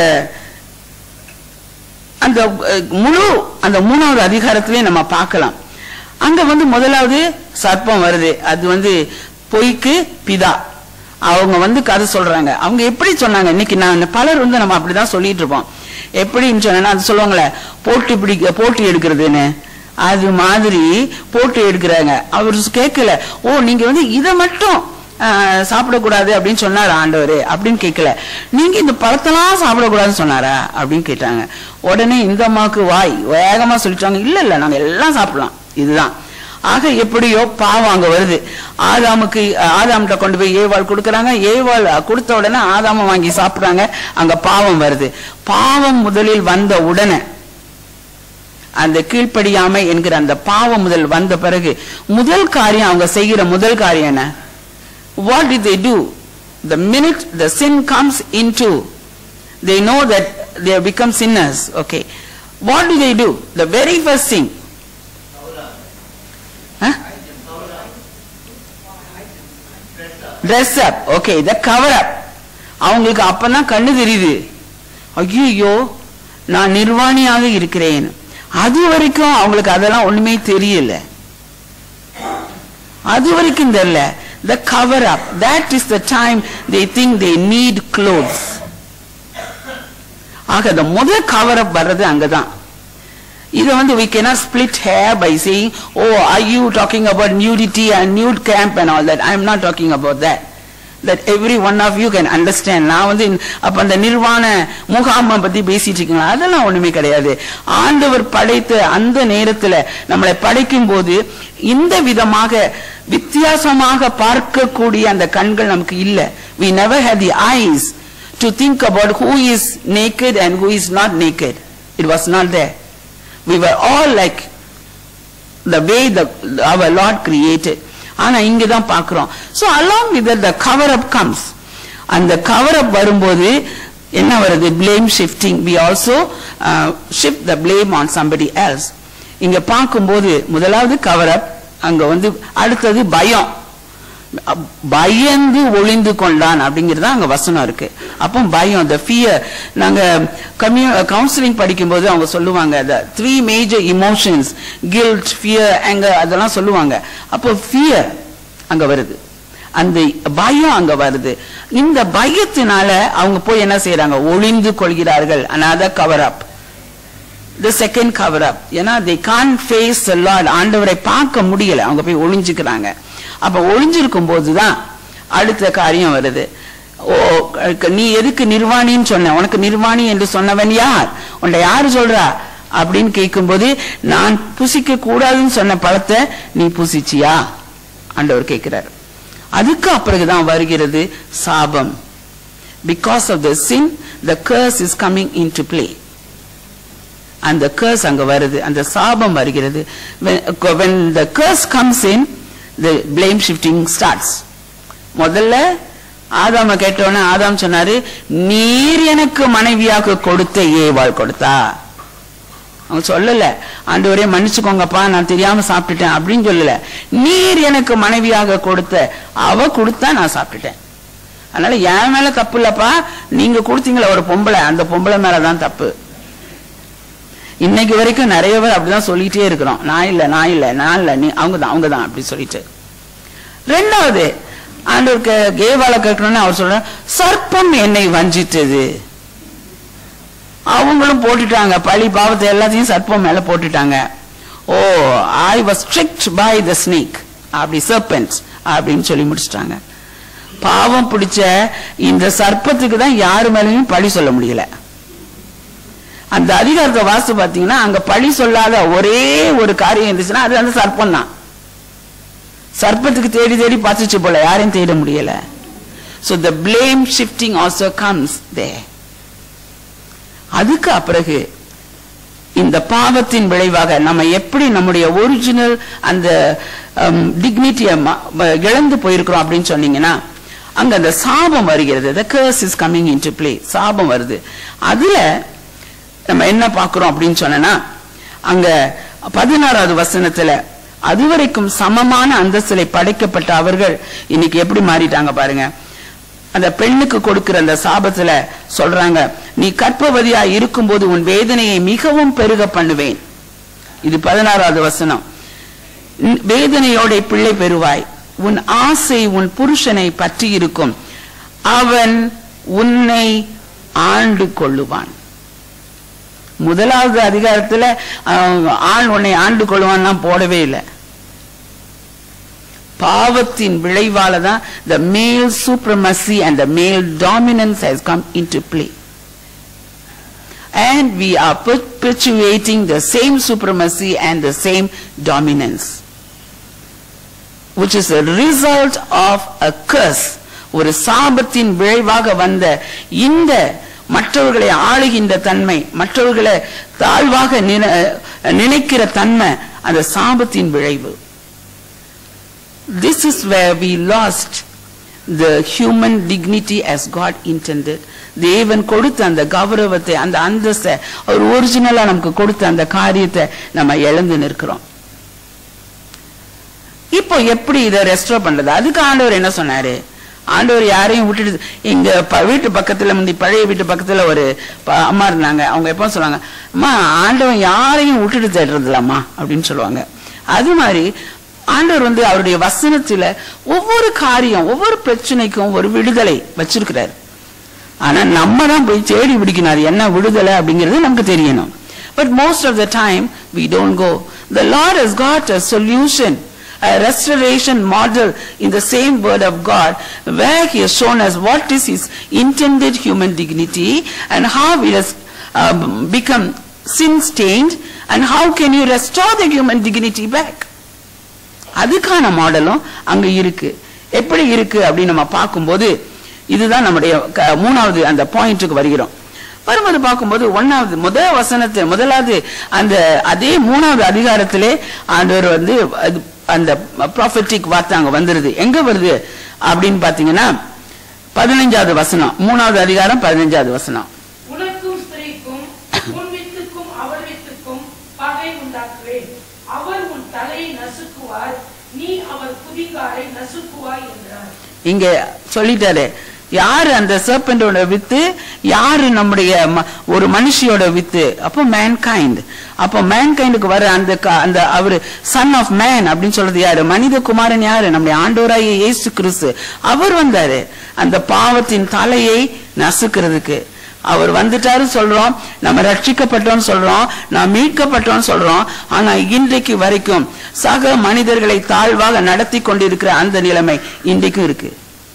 அந்த அஹ், முழு அந்த மூணாவது அதிகாரத்திலே நம்ம பார்க்கலாம் அங்க வந்து முதலாவது சர்ப்பம் வருது அது வந்து பொய்க்கு பிதா அவங்க வந்து கதை சொல்றாங்க அவங்க எப்படி சொன்னாங்க இன்னைக்கு நான் பலர் வந்து நம்ம அப்படிதான் சொல்லிட்டு இருப்போம் எப்படின்னு சொன்னா அது சொல்லுவாங்களே போட்டி பிடிக்க போட்டி எடுக்கிறதுன்னு அது மாதிரி போட்டி எடுக்கிறாங்க அவர் கேட்கல ஓ நீங்க வந்து இதை மட்டும் ஆஹ், சாப்பிடக்கூடாது அப்படின்னு சொன்னாரு ஆண்டவர் அப்படின்னு கேட்கல நீங்க இந்த பழத்தெல்லாம் சாப்பிடக்கூடாதுன்னு சொன்னாரா அப்படின்னு கேட்டாங்க உடனே இந்த அம்மாவுக்கு வாய் வேகமா சொல்லிட்டாங்க இல்ல இல்ல நாங்க எல்லாம் சாப்பிடலாம் இதுதான் ஆக எப்படியோ பாவம் அங்க வருது ஆதாமுக்கு ஆதாம்கிட்ட கொண்டு போய் ஏவாள் கொடுக்கறாங்க ஏவாள் கொடுத்த உடனே ஆதாம வாங்கி சாப்பிடுறாங்க அங்க பாவம் வருது பாவம் முதலில் வந்த உடனே அந்த கீழ்ப்படியாமை என்கிற அந்த பாவம் முதல் வந்த பிறகு முதல் காரியம் அவங்க செய்கிற முதல் காரியம் என்ன what did they do the minute the sin comes into they know that they have become sinners okay what do they do the very first thing huh? dress up okay the cover up அவங்களுக்கு அப்பதான் கண்ணு தெரியுது ஐயோ நான் நிர்வாணியாக இருக்கிறேன் அது வரைக்கும் அவங்களுக்கு அதெல்லாம் ஒண்ணுமே தெரியல அது வரைக்கும் தெரியல the cover up that is the time they think they need clothes ஆக the முதல் cover up வர்றது அங்கதான் இத வந்து we cannot split hair by saying oh are you talking about nudity and nude camp and all that i am not talking about that that every one of you can understand நான் வந்து இந்த- அப்ப அந்த நிர்வாண முகாமை பத்தி பேசிட்டு இருக்கீங்களா அதெல்லாம் ஒண்ணுமே கிடையாது ஆண்டவர் படைத்த அந்த நேரத்துல நம்மளை படைக்கும் போது இந்த விதமாக வித்தியாசமாக பார்க்கக்கூடிய அந்த கண்கள் நமக்கு இல்ல we never had the eyes to think about who is naked and who is not naked it was not there we were all like the way the our lord created ஆனா இங்க தான் பார்க்கிறோம் so along with that the cover up comes அந்த cover up வரும்போது என்ன வருது blame shifting we also uh, shift the blame on somebody else இங்க பார்க்கும்போது முதலாவது cover up அங்க வந்து அடுத்தது பயம் பயந்து ஒளிந்து கொண்டான் அப்படிங்கிறது அங்க வசனம் இருக்கு அப்போ பயம் the fear நாங்க கம்யூ கவுன்சிலிங் படிக்கும்போது அவங்க சொல்லுவாங்க the three major emotions guilt fear anger அதெல்லாம் சொல்லுவாங்க அப்போ fear அங்க வருது அந்த பயம் அங்க வருது இந்த பயத்தினால அவங்க போய் என்ன செய்யறாங்க ஒளிந்து கொள்கிறார்கள் another cover up the second cover up ஏன்னா they can't face the lord ஆண்டவரை பார்க்க முடியல அவங்க போய் ஒளிஞ்சுக்கிறாங்க அப்ப ஒளிஞ்சிருக்கும் போதுதான் அடுத்த காரியம் வருது ஓ க- நீ எதுக்கு நிர்வாணின்னு சொன்ன உனக்கு நிர்வாணி என்று சொன்னவன் யார் உன்னை யாரு சொல்றா அப்படின்னு கேட்கும்போது நான் புசிக்க கூடாதுன்னு சொன்ன பழத்தை நீ புசிச்சியா ஆண்டவர் கேட்கிறார் அதுக்கு அப்பிறகுதான் வருகிறது சாபம் because of the sin the curse is coming into play அந்த curse அங்க வருது அந்த சாபம் வருகிறது when, when the curse comes in the blame shifting starts முதல்ல ஆதாம கேட்டோன்னே ஆதாம் சொன்னாரு நீர் எனக்கு மனைவியாக கொடுத்த ஏவாள் கொடுத்தா அவன் சொல்லல ஆண்டவரே மன்னிச்சுக்கோங்கப்பா நான் தெரியாம சாப்பிட்டுட்டேன் அப்படின்னு சொல்லல நீர் எனக்கு மனைவியாக கொடுத்த அவ கொடுத்தா நான் சாப்பிட்டுட்டேன் அதனால என் மேல தப்பு இல்லப்பா நீங்க கொடுத்தீங்களா ஒரு பொம்பளை அந்த பொம்பளை மேலதான் தப்பு இன்னைக்கு வரைக்கும் நிறைய பேர் அப்படிதான் சொல்லிட்டே இருக்கிறோம் நான் இல்ல நான் இல்ல நான் இல்ல நீ அவங்க தான் அவங்க தான் அப்படி சொல்லிட்டு ரெண்டாவது ஆண்டவருக்கு கேவால கேட்கணும்னு அவர் சொல்ற சர்ப்பம் என்னை வஞ்சித்தது அவங்களும் போட்டுட்டாங்க பழி பாவத்தை எல்லாத்தையும் சர்ப்பம் மேல போட்டுட்டாங்க oh I was tricked by the snake அப்படி சர்பென்ட் அப்படின்னு சொல்லி முடிச்சிட்டாங்க பாவம் பிடிச்ச இந்த சர்ப்பத்துக்கு தான் யாரு மேலயும் பழி சொல்ல முடியல அந்த அதிகாரத்தை வாசித்து பாத்தீங்கன்னா அங்க பழி சொல்லாத ஒரே ஒரு காரியம் இருந்துச்சுன்னா அது அந்த சர்ப்பம் தான் சர்ப்பத்துக்கு தேடி தேடி பார்த்துச்சு போல யாரையும் தேட முடியல so the blame shifting also comes there அதுக்கு பிறகு இந்த பாவத்தின் விளைவாக நம்ம எப்படி நம்முடைய ஒரிஜினல் அந்த டிக்னிட்டியை இழந்து போயிருக்கிறோம் அப்படின்னு சொன்னீங்கன்னா அங்க அந்த சாபம் வருகிறது the curse is coming into play சாபம் வருது அதுல நம்ம என்ன பார்க்கிறோம் அப்படின்னு சொன்னா அங்க பதினாறாவது வசனத்துல அதுவரைக்கும் சமமான அந்தஸ்திலே படைக்கப்பட்ட அவர்கள் இன்னைக்கு எப்படி மாறிட்டாங்க பாருங்க அந்த பெண்ணுக்கு கொடுக்கிற அந்த சாபத்துல சொல்றாங்க நீ கற்பவதியா இருக்கும்போது உன் வேதனையை மிகவும் பெருக பண்ணுவேன் இது பதினாறாவது வசனம் உன் வேதனையோட பிள்ளை பெறுவாய் உன் ஆசை உன் புருஷனை பற்றி இருக்கும் அவன் உன்னை ஆண்டு கொள்ளுவான் முதலாவது அதிகாரத்துல அஹ், ஆண் உன்னை ஆண்டு கொள்வான்னா போடவே இல்லை பாவத்தின் விளைவால தான் the male supremacy and the male dominance has come into play and we are perpetuating the same supremacy and the same dominance which is a result of a curse ஒரு சாபத்தின் விளைவாக வந்த இந்த மற்றவர்களை ஆளுகின்ற தன்மை மற்றவர்களை தாழ்வாக நின- நினைக்கிற தன்மை அந்த சாபத்தின் விளைவு This is where we lost the human dignity as God intended. தேவன் கொடுத்த அந்த கௌரவத்தை அந்த அந்தஸ்தை அவர் ஒரிஜினலா நமக்கு கொடுத்த அந்த காரியத்தை நம்ம இழந்து நிற்கிறோம் இப்போ எப்படி இதை ரெஸ்டோர் பண்றது அதுக்கு ஆண்டவர் என்ன சொன்னாரு ஆண்டவர் யாரையும் விட்டுட்டு எங்க ப- வீட்டு பக்கத்துல முந்தி பழைய வீட்டு பக்கத்துல ஒரு ப- அம்மா இருந்தாங்க அவங்க எப்போ சொல்லுவாங்க அம்மா ஆண்டவன் யாரையும் விட்டுட்டு தேடுறதில்லம்மா அப்படின்னு சொல்லுவாங்க அது மாதிரி ஆண்டவர் வந்து அவருடைய வசனத்துல ஒவ்வொரு காரியம் ஒவ்வொரு பிரச்சனைக்கும் ஒரு விடுதலை வச்சிருக்கிறார் ஆனா நம்ம தான் போய் தேடி பிடிக்கணும் அது என்ன விடுதலை அப்படிங்கிறது நமக்கு தெரியணும் but most of the time we don't go the lord has got a solution a restoration model in the same word of God where he has shown us what is his intended human dignity and how it has uh, become sin stained and how can you restore the human dignity back அதுக்கான மாடலும் அங்க இருக்கு எப்படி இருக்கு அப்படின்னு நம்ம பார்க்கும்போது இதுதான் நம்முடைய க- மூணாவது அந்த பாயிண்ட்டுக்கு வருகிறோம் வரும்போது பார்க்கும்போது ஒன்னாவது முதல் வசனத்தை முதலாவது அந்த அதே மூணாவது அதிகாரத்திலே ஆண்டவர் வந்து அது- அந்த ப்ராஃபட்டிக் வார்த்தை அங்க வந்துருது எங்க வருது அப்படின்னு பாத்தீங்கன்னா பதினஞ்சாவது வசனம் மூணாவது அதிகாரம் பதினஞ்சாவது வசனம் உனக்கும் ஸ்திரீக்கும் உன் வித்துக்கும் அவள் வித்துக்கும் பகை உண்டாக்குவேன் அவர் உன் தலையை நசுக்குவார் நீ அவர் குதிகாலை நசுக்குவாய் என்றார் இங்க சொல்லிட்டாரு யாரு அந்த சர்பெண்டோட வித்து யாரு நம்முடைய ம- ஒரு மனுஷியோட வித்து அப்போ மேன்கைண்ட் அப்போ மேன்கைண்டுக்கு வர அந்த க- அந்த அவரு சன் ஆஃப் மேன் அப்படின்னு சொல்றது யாரு மனித குமாரன் யாரு நம்முடைய ஆண்டோராய இயேசு கிறிஸ்து அவர் வந்தாரு அந்த பாவத்தின் தலையை நசுக்கிறதுக்கு அவர் வந்துட்டாரு சொல்றோம் நம்ம ரட்சிக்கப்பட்டோம் சொல்றோம் நாம் மீட்கப்பட்டோம் சொல்றோம் ஆனா இன்றைக்கு வரைக்கும் சக மனிதர்களை தாழ்வாக நடத்தி கொண்டிருக்கிற அந்த நிலைமை இன்றைக்கும் இருக்கு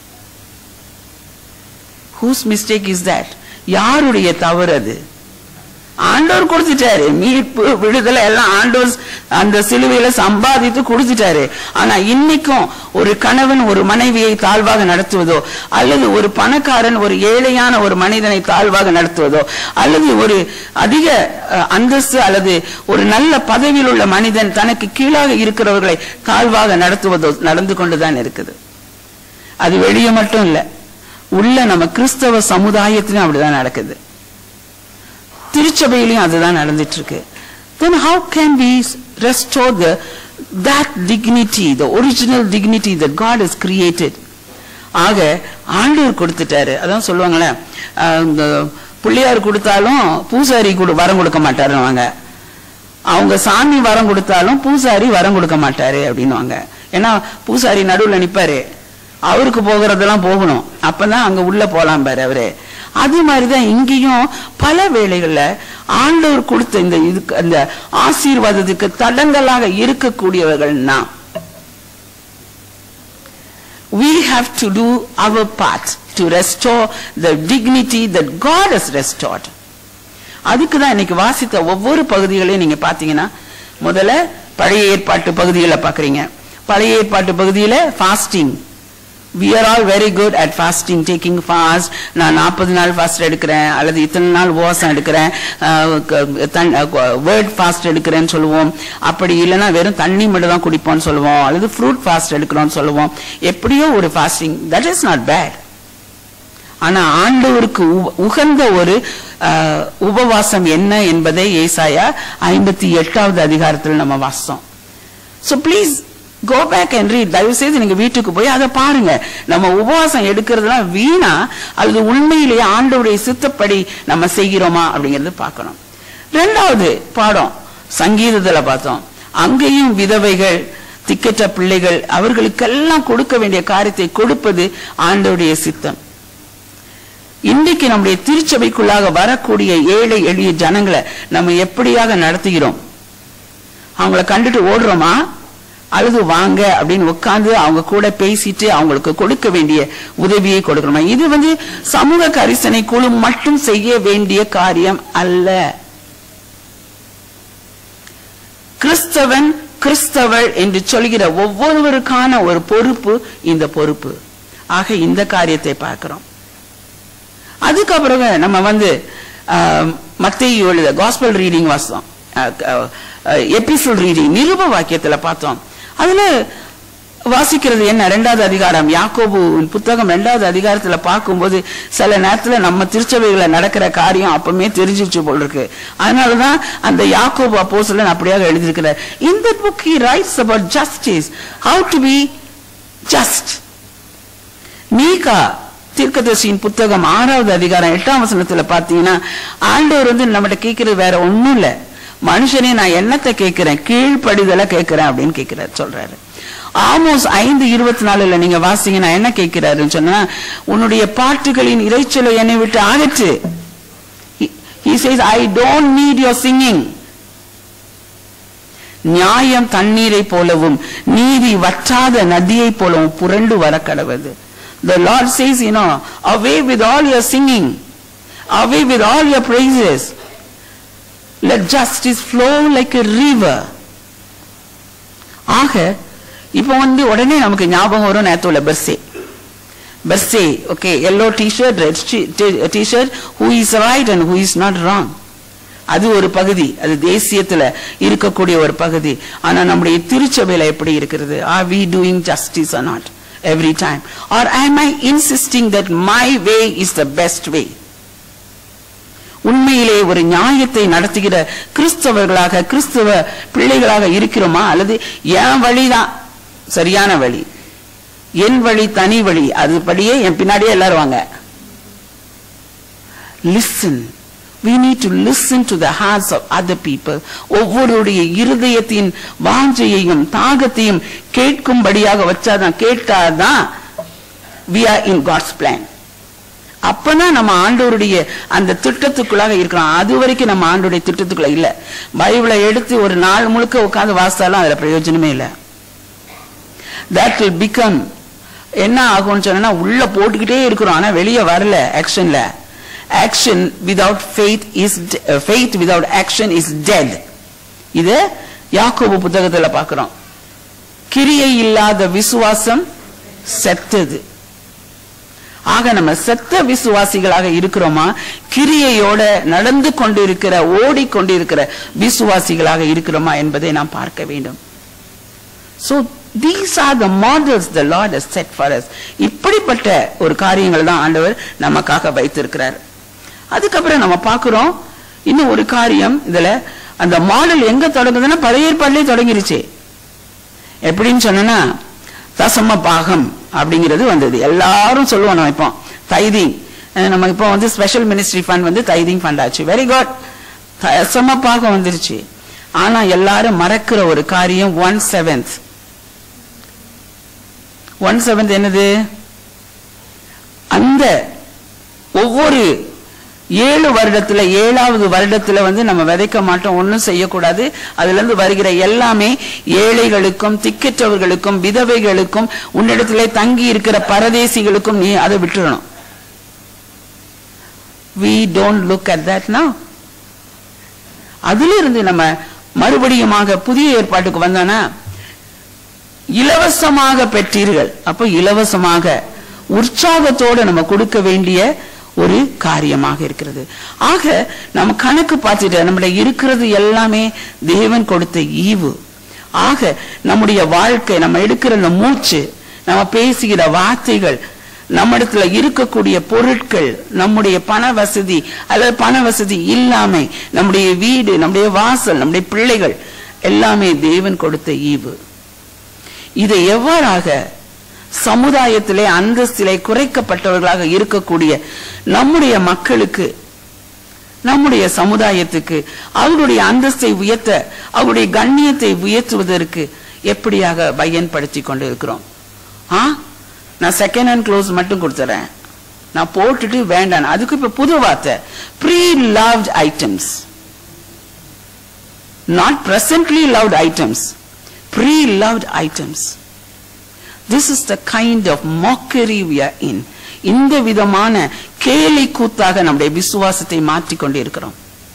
ஹூஸ் மிஸ்டேக் இஸ் தட் யாருடைய தவறு அது ஆண்டவர் கொடுத்துட்டாரு மீட்பு விடுதலை எல்லாம் ஆண்டவர் அந்த சிலுவையில சம்பாதித்து கொடுத்துட்டாரு ஆனா இன்னைக்கும் ஒரு கணவன் ஒரு மனைவியை தாழ்வாக நடத்துவதோ அல்லது ஒரு பணக்காரன் ஒரு ஏழையான ஒரு மனிதனை தாழ்வாக நடத்துவதோ அல்லது ஒரு அதிக அஹ், அந்தஸ்து அல்லது ஒரு நல்ல பதவியில் உள்ள மனிதன் தனக்கு கீழாக இருக்கிறவர்களை தாழ்வாக நடத்துவதோ நடந்து கொண்டுதான் இருக்குது அது வெளியே மட்டும் இல்ல உள்ள நம்ம கிறிஸ்தவ சமுதாயத்திலும் அப்படிதான் நடக்குது திருச்சபையிலையும் அதுதான் நடந்துட்டு இருக்கு then how can we restore the that dignity the original dignity that god has created ஆக ஆண்டவர் கொடுத்துட்டாரு அதான் சொல்லுவாங்களே அஹ், இந்த பிள்ளையார் கொடுத்தாலும் பூசாரி கொடு வரம் கொடுக்க மாட்டாருவாங்க அவங்க சாமி வரம் கொடுத்தாலும் பூசாரி வரம் கொடுக்க மாட்டாரு அப்படின்னுவாங்க ஏன்னா பூசாரி நடுவுல நிப்பாரு அவருக்கு போகிறதெல்லாம் போகணும் அப்பதான் அங்க உள்ள போலாம் பாரு அவரு அது மாதிரிதான் இங்கேயும் பல வேளைகள்ல ஆண்டவர் கொடுத்த இந்த இதுக்கு அந்த ஆசீர்வாதத்துக்கு தடங்கலாக இருக்கக்கூடியவர்கள் நாம் we have to do our part to restore the dignity that God has restored. அதுக்கு தான் இன்னைக்கு வாசித்த ஒவ்வொரு பகுதிகளையும் நீங்க பாத்தீங்கன்னா முதல்ல பழைய ஏற்பாட்டு பகுதிகளை பாக்குறீங்க பழைய ஏற்பாட்டு பகுதியில fasting we are all very good at fasting taking fast நான் நாற்பது நாள் ஃபாஸ்ட் எடுக்கிறேன் அல்லது இத்தனை நாள் உபவாசம் எடுக்கிறேன் வேர்ட் ஃபாஸ்ட் எடுக்கிறேன்னு சொல்லுவோம் அப்படி இல்லைன்னா வெறும் தண்ணி மட்டும் தான் குடிப்போம்னு சொல்லுவோம் அல்லது ஃப்ரூட் ஃபாஸ்ட் எடுக்கிறோம்னு சொல்லுவோம் எப்படியோ ஒரு fasting that is not bad ஆனா ஆண்டவருக்கு உ- உகந்த ஒரு அஹ், உபவாசம் என்ன என்பதை ஏசாயா ஐம்பத்தி எட்டாவது அதிகாரத்தில் நம்ம வாசம் so please go back and read தயவு செய்து நீங்க வீட்டுக்கு போய் அதை பாருங்க நம்ம உபவாசம் எடுக்கிறதுலாம் வீணா அல்லது உண்மையிலேயே ஆண்டவருடைய சித்தப்படி நம்ம செய்கிறோமா அப்படிங்கறது பார்க்கணும் ரெண்டாவது பாடம் சங்கீதத்துல பார்த்தோம் அங்கேயும் விதவைகள் திக்கற்ற பிள்ளைகள் அவர்களுக்கெல்லாம் கொடுக்க வேண்டிய காரியத்தை கொடுப்பது ஆண்டவருடைய சித்தம் இன்றைக்கு நம்முடைய திருச்சபைக்குள்ளாக வரக்கூடிய ஏழை எளிய ஜனங்களை நம்ம எப்படியாக நடத்துகிறோம் அவங்கள கண்டுட்டு ஓடுறோமா அல்லது வாங்க அப்படின்னு உட்கார்ந்து அவங்க கூட பேசிட்டு அவங்களுக்கு கொடுக்க வேண்டிய உதவியை கொடுக்கணுமா இது வந்து சமூக கரிசனை குழு மட்டும் செய்ய வேண்டிய காரியம் அல்ல கிறிஸ்தவன் கிறிஸ்தவள் என்று சொல்கிற ஒவ்வொருவருக்கான ஒரு பொறுப்பு இந்த பொறுப்பு ஆக இந்த காரியத்தை பார்க்கிறோம் அதுக்கப்புறம் நம்ம வந்து மத்திய எழுத காஸ்பல் ரீடிங் வாசம் எபிசோட் ரீடிங் நிருப வாக்கியத்துல பார்த்தோம் அதுல வாசிக்கிறது என்ன ரெண்டாவது அதிகாரம் யாக்கோபு புத்தகம் ரெண்டாவது அதிகாரத்துல பார்க்கும்போது சில நேரத்துல நம்ம திருச்சபைகளை நடக்கிற காரியம் அப்பவுமே தெரிஞ்சிருச்சு போல் இருக்கு அதனாலதான் அந்த யாக்கோபு அப்போஸ்தலன் அப்படியாக எழுதியிருக்கிறார் இந்த book he writes about justice how to be just மீகா தீர்க்கதரிசியின் புத்தகம் ஆறாவது அதிகாரம் எட்டாம் வசனத்துல பாத்தீங்கன்னா ஆண்டவர் வந்து நம்மகிட்ட கேட்கறது வேற ஒண்ணும் இல்ல மனுஷனே நான் என்னத்தை கேட்கிறேன் கீழ்ப்படிதலை கேட்கிறேன் அப்படின்னு கேட்கிறார் சொல்றாரு ஆமோஸ் ஐந்து இருபத்தி நாலுல நீங்க வாசிங்கன்னா என்ன கேட்கிறாருன்னு சொன்னா உன்னுடைய பாட்டுகளின் இறைச்சலை என்னை விட்டு அகற்று He- he says i don't need your singing நியாயம் தண்ணீரை போலவும் நீதி வற்றாத நதியை போலவும் புரண்டு வர கடவுது the lord says you know away with all your singing away with all your praises let justice flow like a river ஆக இப்போ வந்து உடனே நமக்கு ஞாபகம் வரும் நேரத்து உள்ள பெர்சே பெர்சே okay yellow T-shirt red T-shirt who is right and who is not wrong அது ஒரு பகுதி அது தேசியத்துல இருக்கக்கூடிய ஒரு பகுதி ஆனா நம்முடைய திருச்சபையில எப்படி இருக்கிறது are we doing justice or not every time or am I insisting that my way is the best way உண்மையிலே ஒரு நியாயத்தை நடத்துகிற கிறிஸ்தவர்களாக கிறிஸ்தவ பிள்ளைகளாக இருக்கிறோமா அல்லது என் வழிதான் சரியான வழி என் வழி தனி வழி அதுபடியே என் பின்னாடியே எல்லாரும் வாங்க listen we need to listen to the hearts of other people ஒவ்வொருடைய இருதயத்தின் வாஞ்சையையும் தாகத்தையும் கேட்கும்படியாக வச்சாதான் கேட்டாதான் we are in God's plan அப்பதான் நம்ம ஆண்டவருடைய அந்த திட்டத்துக்குள்ளாக இருக்கிறோம் அது வரைக்கும் நம்ம ஆண்டோடைய திட்டத்துக்குள்ள இல்ல பைபிளை எடுத்து ஒரு நாள் முழுக்க உட்கார்ந்து வாசித்தாலும் அதுல பிரயோஜனமே இல்லை that will become என்ன ஆகும்னு சொன்னா உள்ள போட்டுக்கிட்டே இருக்கிறோம் ஆனா வெளியே வரல ஆக்ஷன்ல action without faith is faith without action is dead இது யாக்கோபு புத்தகத்துல பார்க்கிறோம் கிரியை இல்லாத விசுவாசம் செத்தது ஆக நம்ம செத்த விசுவாசிகளாக இருக்கிறோமா கிரியையோட நடந்து கொண்டிருக்கிற ஓடிக்கொண்டிருக்கிற விசுவாசிகளாக இருக்கிறோமா என்பதை நாம் பார்க்க வேண்டும் So these are the models the Lord has set for us. இப்படிப்பட்ட ஒரு காரியங்கள் தான் ஆண்டவர் நமக்காக வைத்திருக்கிறார் அதுக்கப்புறம் நம்ம பார்க்கிறோம் இன்னும் ஒரு காரியம் இதுல அந்த மாடல் எங்க தொடங்குதுன்னா பழைய ஏற்பாட்டிலே தொடங்கிருச்சு எப்படின்னு சொன்னா தசம பாகம் அப்படிங்கிறது வந்தது எல்லாரும் சொல்லுவோம் நம்ம இப்போ தைதிங் நம்ம இப்போ வந்து ஸ்பெஷல் மினிஸ்ட்ரி ஃபண்ட் வந்து தைதிங் ஃபண்ட் ஆச்சு வெரி குட் தசம பாகம் வந்துருச்சு ஆனா எல்லாரும் மறக்கிற ஒரு காரியம் ஒன் செவன்த் ஒன் செவன்த் என்னது அந்த ஒவ்வொரு ஏழு வருடத்துல ஏழாவது வருடத்துல வந்து நம்ம விதைக்க மாட்டோம் ஒன்றும் செய்யக்கூடாது அதுல இருந்து வருகிற எல்லாமே ஏழைகளுக்கும் திக்கற்றவர்களுக்கும் விதவைகளுக்கும் உன்னிடத்திலே தங்கி இருக்கிற பரதேசிகளுக்கும் நீ அதை விட்டுறணும் we don't look at that now அதிலிருந்து நம்ம மறுபடியுமாக புதிய ஏற்பாட்டுக்கு வந்தோம்னா இலவசமாக பெற்றீர்கள் அப்போ இலவசமாக உற்சாகத்தோடு நம்ம கொடுக்க வேண்டிய ஒரு காரியமாக இருக்கிறது ஆக நம்ம கணக்கு பார்த்துட்டு நம்முடைய இருக்கிறது எல்லாமே தேவன் கொடுத்த ஈவு ஆக நம்முடைய வாழ்க்கை நம்ம எடுக்கிற இந்த மூச்சு நம்ம பேசுகிற வார்த்தைகள் நம்மிடத்துல இருக்கக்கூடிய பொருட்கள் நம்முடைய பண வசதி அல்லது பண வசதி இல்லாமை நம்முடைய வீடு நம்முடைய வாசல் நம்முடைய பிள்ளைகள் எல்லாமே தேவன் கொடுத்த ஈவு இதை எவ்வாறாக சமுதாயத்திலே அந்தஸ்திலே குறைக்கப்பட்டவர்களாக இருக்கக்கூடிய நம்முடைய மக்களுக்கு நம்முடைய சமுதாயத்துக்கு அவருடைய அந்தஸ்தை உயர்த்த அவருடைய கண்ணியத்தை உயர்த்துவதற்கு எப்படியாக பயன்படுத்தி கொண்டு இருக்கிறோம் ஆ நான் செகண்ட் ஹேண்ட் க்ளோஸ் மட்டும் கொடுத்துறேன் நான் போட்டுட்டு வேண்டாம் அதுக்கு இப்ப புது வார்த்தை pre loved items not presently loved items pre loved items this is the kind of mockery we are in இந்த விதமான கேலி கூத்தாக நம்முடைய விசுவாசத்தை மாற்றிக் கொண்டு இருக்கிறோம்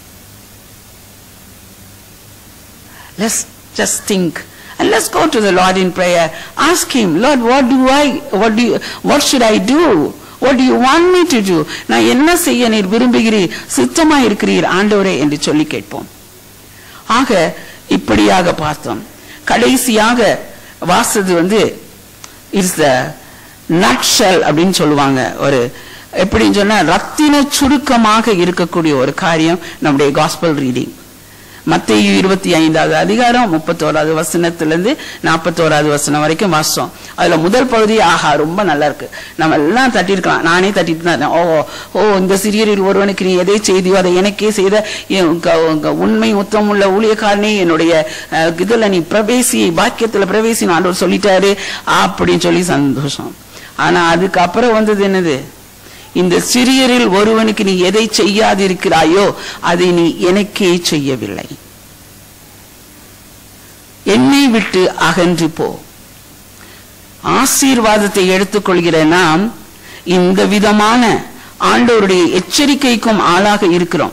let's just think and let's go to the lord in prayer ask him lord what do i what do you, what should i do what do you want me to do நான் என்ன செய்ய நீர் விரும்புகிறீர் சித்தமா இருக்கிறீர் ஆண்டவரே என்று சொல்லி கேட்போம் ஆக இப்படியாக பார்த்தோம் கடைசியாக வாசது வந்து இட்ஸ் த நட்ஷல் அப்படின்னு சொல்லுவாங்க ஒரு எப்படின்னு சொன்னா ரத்தின சுருக்கமாக இருக்கக்கூடிய ஒரு காரியம் நம்முடைய காஸ்பல் ரீடிங் மத்திய இருபத்தி ஐந்தாவது அதிகாரம் முப்பத்தோராவது வசனத்திலிருந்து நாற்பத்தோராவது வசனம் வரைக்கும் வாசம் அதுல முதல் பகுதி ஆஹா ரொம்ப நல்லா இருக்கு நம்ம எல்லாம் தட்டியிருக்கலாம் நானே தட்டிட்டு தான் இருந்தேன். ஓ ஓ இந்த சிறியரில் ஒருவனுக்கு நீ எதை செய்தியோ அதை எனக்கே செய்த என் க- க- உண்மை உத்தம் உள்ள ஊழியக்காரனே என்னுடைய அஹ், இதுல நீ பிரவேசி பாக்கியத்துல பிரவேசி ஆண்டவர் சொல்லிட்டாரு அப்படின்னு சொல்லி சந்தோஷம் ஆனா அதுக்கப்புறம் வந்தது என்னது இந்த சிறியரில் ஒருவனுக்கு நீ எதை செய்யாதிருக்கிறாயோ அதை நீ எனக்கே செய்யவில்லை என்னை விட்டு அகன்று போ ஆசீர்வாதத்தை எடுத்துக்கொள்கிற நாம் இந்த விதமான ஆண்டவருடைய எச்சரிக்கைக்கும் ஆளாக இருக்கிறோம்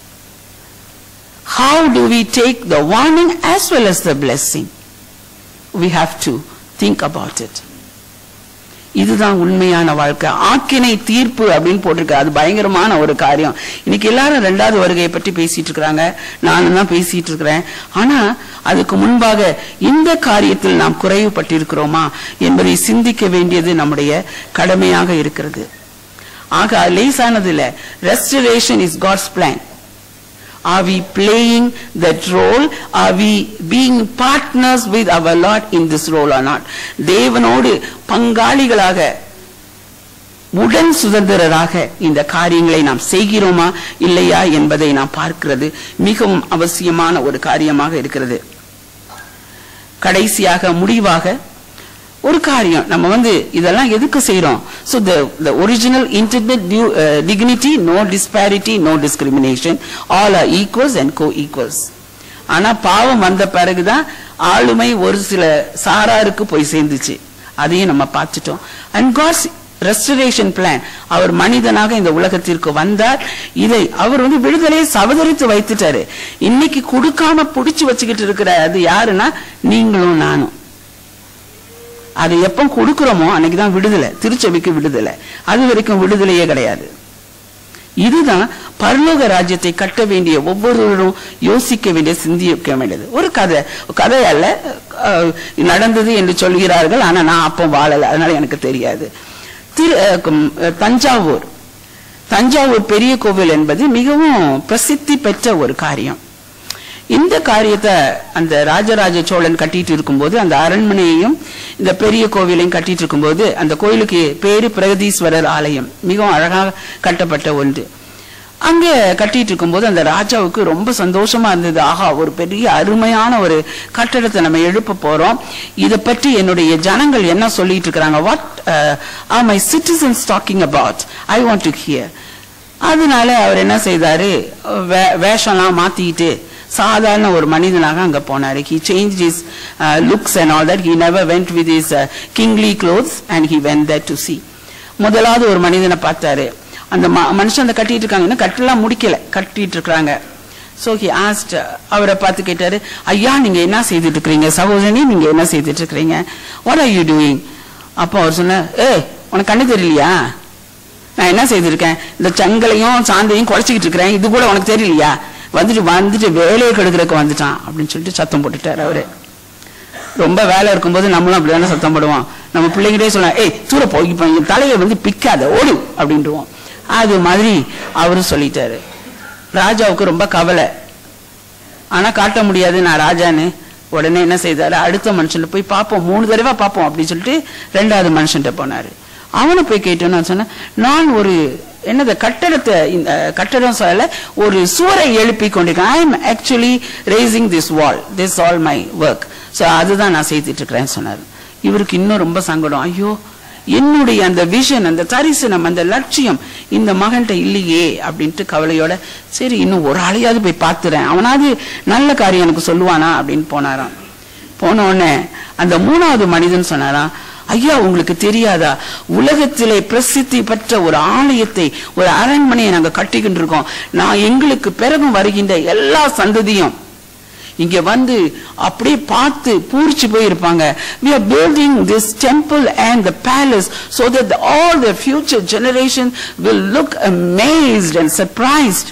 how do we take the warning as well as the blessing we have to think about it இதுதான் உண்மையான வாழ்க்கை ஆக்கினை தீர்ப்பு அப்படின்னு போட்டிருக்கு அது பயங்கரமான ஒரு காரியம் இன்னைக்கு எல்லாரும் ரெண்டாவது வருகையை பற்றி பேசிட்டு இருக்கிறாங்க நானும் தான் பேசிட்டு இருக்கிறேன் ஆனா அதுக்கு முன்பாக இந்த காரியத்தில் நாம் குறைவுபட்டிருக்கிறோமா என்பதை சிந்திக்க வேண்டியது நம்முடைய கடமையாக இருக்கிறது ஆக லேசானது இல்ல restoration is God's plan Are we playing that role? Are we being partners with our Lord in this role or not? தேவனோடு பங்காளிகளாக உடன் சுதந்திரராக இந்த காரியங்களை நாம் செய்கிறோமா இல்லையா என்பதை நாம் பார்க்கிறது மிகவும் அவசியமான ஒரு காரியமாக இருக்கிறது கடைசியாக முடிவாக ஒரு காரியம் நம்ம வந்து இதெல்லாம் எதுக்கு செய்றோம் so the the original intended du- uh, dignity no disparity no discrimination all are equals and co-equals ஆனா பாவம் வந்த பிறகுதான் ஆளுமை ஒரு சில சாராருக்கு போய் சேர்ந்துச்சு அதையும் நம்ம பார்த்துட்டோம் அண்ட் காட்ஸ் ரெஸ்டரேஷன் பிளான் அவர் மனிதனாக இந்த உலகத்திற்கு வந்தார் இதை அவர் வந்து விடுதலையை சவதரித்து வைத்துட்டாரு இன்னைக்கு கொடுக்காம புடிச்சு வச்சுக்கிட்டு இருக்கிற அது யாருன்னா நீங்களும் நானும் அது எப்போ கொடுக்கிறோமோ அன்னைக்கு தான் விடுதலை திருச்சபைக்கு விடுதலை அது வரைக்கும் விடுதலையே கிடையாது இதுதான் பரலோக ராஜ்யத்தை கட்ட வேண்டிய ஒவ்வொருவரும் யோசிக்க வேண்டிய சிந்திக்க வேண்டியது ஒரு கதை கதை அல்ல அஹ், நடந்தது என்று சொல்கிறார்கள் ஆனா நான் அப்போ வாழல அதனால எனக்கு தெரியாது திரு அஹ், கும்- அஹ், தஞ்சாவூர் தஞ்சாவூர் பெரிய கோவில் என்பது மிகவும் பிரசித்தி பெற்ற ஒரு காரியம் இந்த காரியத்தை அந்த ராஜராஜ சோழன் கட்டிட்டு இருக்கும்போது அந்த அரண்மனையையும் இந்த பெரிய கோவிலையும் கட்டிட்டு இருக்கும்போது அந்த கோயிலுக்கு பேரு பிரகதீஸ்வரர் ஆலயம் மிகவும் அழகாக கட்டப்பட்ட ஒன்று அங்க கட்டிட்டு இருக்கும்போது அந்த ராஜாவுக்கு ரொம்ப சந்தோஷமா இருந்தது ஆஹா ஒரு பெரிய அருமையான ஒரு கட்டடத்தை நம்ம எழுப்ப போறோம் இதை பற்றி என்னுடைய ஜனங்கள் என்ன சொல்லிட்டு இருக்கிறாங்க what are my citizens talking about I want to hear அதனால அவர் என்ன செய்தாரு வே- வேஷம்லாம் மாத்திட்டு சாதாரண ஒரு மனிதனாக அங்க போனாரு he change is looks and all that he never went with is kingly clothes and he went that to see முதலாவது ஒரு மனிதனை பார்த்தாரு அந்த ம- மனுஷன் அந்த கட்டிட்டு இருக்காங்க இன்னும் கட்டெல்லாம் முடிக்கல கட்டிட்டு இருக்காங்க சோ ஹி ஆஸ்ட் அவரை பார்த்து கேட்டாரு ஐயா நீங்க என்ன செய்துட்டு இருக்கிறீங்க சகோதரனே நீங்க என்ன செய்துட்டு இருக்கிறீங்க வாட் ஆர் யூ டூயிங் அப்போ அவர் சொன்ன ஏ உனக்கு கண்ணு தெரியலையா நான் என்ன செய்திருக்கேன் இந்த செங்கலையும் சாந்தையும் குறைச்சிக்கிட்டு இருக்கிறேன் இது கூட உனக்கு தெரியலையா வந்துட்டு வந்துட்டு வேலையை கெடுக்கிறதுக்கு வந்துட்டான் அப்படின்னு சொல்லிட்டு சத்தம் போட்டுட்டாரு அவரு ரொம்ப வேலை இருக்கும்போது நம்மளும் அப்படிதானே சத்தம் போடுவோம் நம்ம பிள்ளைங்கிட்டே சொல்லலாம் ஏய் தூர போய் இப்ப என் தலையை வந்து பிக்காத ஓடு அப்படின்ட்டுவோம் அது மாதிரி அவரும் சொல்லிட்டாரு ராஜாவுக்கு ரொம்ப கவலை ஆனா காட்ட முடியாது நான் ராஜான்னு உடனே என்ன செய்தாரு அடுத்த மனுஷன் போய் பார்ப்போம் மூணு தடவை பார்ப்போம் அப்படின்னு சொல்லிட்டு ரெண்டாவது மனுஷன்ட்ட போனாரு அவனை போய் கேட்டோன்னு நான் சொன்னேன் நான் ஒரு என்னது கட்டடத்தை இந்த கட்டடம் சொல்லல ஒரு சுவரை எழுப்பி கொண்டிருக்கேன் I am actually raising this wall this all my work so அதுதான் நான் செய்துட்டு இருக்கிறேன்னு சொன்னார் இவருக்கு இன்னும் ரொம்ப சங்கடம் ஐயோ என்னுடைய அந்த விஷன் அந்த தரிசனம் அந்த லட்சியம் இந்த மகன்கிட்ட இல்லையே அப்படின்ட்டு கவலையோட சரி இன்னும் ஒரு ஆளையாவது போய் பார்த்துறேன் அவனாவது நல்ல காரியம் எனக்கு சொல்லுவானா அப்படின்னு போனாராம் போன உடனே அந்த மூணாவது மனிதன் சொன்னாராம் ஐயா உங்களுக்கு தெரியாதா உலகத்திலே பிரசித்தி பெற்ற ஒரு ஆலயத்தை ஒரு அரண்மனையை நாங்க கட்டிக்கிட்டு இருக்கோம் நான் எங்களுக்கு பிறகும் வருகின்ற எல்லா சந்ததியும் இங்க வந்து அப்படியே பார்த்து பூரிச்சு போயிருப்பாங்க we are building this temple and the palace so that the, all the future generation will look amazed and surprised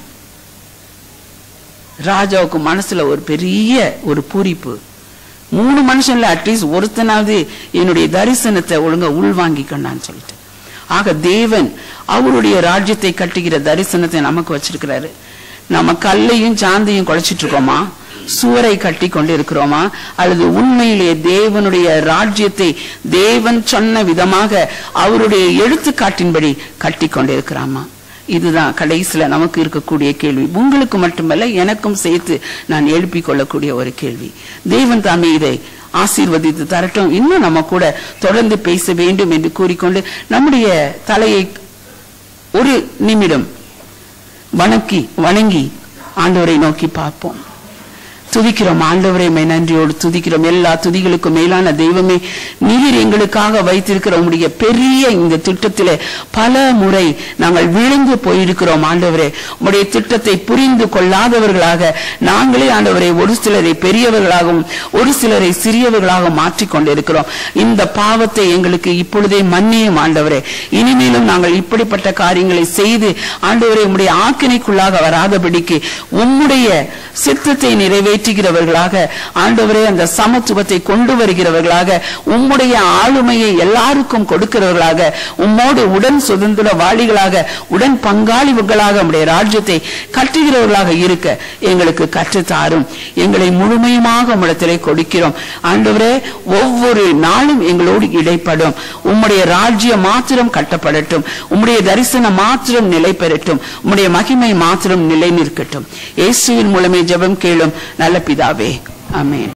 ராஜாவுக்கு மனசுல ஒரு பெரிய ஒரு பூரிப்பு மூணு மனுஷன்ல அட்லீஸ்ட் ஒருத்தனாவது என்னுடைய தரிசனத்தை ஒழுங்கா உள்வாங்கிக்கண்டான்னு சொல்லிட்டு ஆக தேவன் அவருடைய ராஜ்யத்தை கட்டுகிற தரிசனத்தை நமக்கு வச்சிருக்கிறாரு நம்ம கல்லையும் சாந்தையும் குழைச்சிட்டு இருக்கோமா சுவரை கட்டி கொண்டு இருக்கிறோமா அல்லது உண்மையிலே தேவனுடைய ராஜ்யத்தை தேவன் சொன்ன விதமாக அவருடைய எடுத்துக்காட்டின்படி கட்டி கொண்டு இருக்கிறாமா இதுதான் கடைசியில நமக்கு இருக்கக்கூடிய கேள்வி உங்களுக்கு மட்டுமல்ல எனக்கும் சேர்த்து நான் எழுப்பிக் கொள்ளக்கூடிய ஒரு கேள்வி தேவன் தாமே இதை ஆசீர்வதித்து தரட்டும் இன்னும் நம்ம கூட தொடர்ந்து பேச வேண்டும் என்று கூறிக்கொண்டு நம்முடைய தலையை ஒரு நிமிடம் வணக்கி வணங்கி ஆண்டவரை நோக்கி பார்ப்போம் துதிக்கிறோம் ஆண்டவரை மை நன்றியோடு துதிக்கிறோம் எல்லா துதிகளுக்கும் மேலான தெய்வமே நீர் எங்களுக்காக வைத்திருக்கிற உங்களுடைய பெரிய இந்த திட்டத்திலே பல முறை நாங்கள் விழுந்து போயிருக்கிறோம் ஆண்டவரே உங்களுடைய திட்டத்தை புரிந்து கொள்ளாதவர்களாக நாங்களே ஆண்டவரை ஒரு சிலரை பெரியவர்களாகவும் ஒரு சிலரை சிறியவர்களாகவும் மாற்றிக் கொண்டிருக்கிறோம் இந்த பாவத்தை எங்களுக்கு இப்பொழுதே மன்னியும் ஆண்டவரே இனிமேலும் நாங்கள் இப்படிப்பட்ட காரியங்களை செய்து ஆண்டவரை உம்முடைய ஆக்கினைக்குள்ளாக வராதபடிக்கு உம்முடைய சித்தத்தை நிறைவேற்றுகிறவர்களாக ஆண்டவரே அந்த சமத்துவத்தை கொண்டு வருகிறவர்களாக உம்முடைய ஆளுமையை எல்லாருக்கும் கொடுக்கிறவர்களாக உம்மோடு உடன் சுதந்திர வாளிகளாக உடன் பங்காளிகளாக உம்முடைய ராஜ்யத்தை கட்டுகிறவர்களாக இருக்க எங்களுக்கு கற்றுத்தாரும் எங்களை முழுமையுமாக உம்மிடத்திலே கொடுக்கிறோம் ஆண்டவரே ஒவ்வொரு நாளும் எங்களோடு இடைப்படும் உம்முடைய ராஜ்யம் மாத்திரம் கட்டப்படட்டும் உம்முடைய தரிசனம் மாத்திரம் நிலை பெறட்டும் உம்முடைய மகிமை மாத்திரம் நிலை நிற்கட்டும் இயேசுவின் மூலமே ஜெபம் கேளும் நல்ல பிதாவே ஆமென்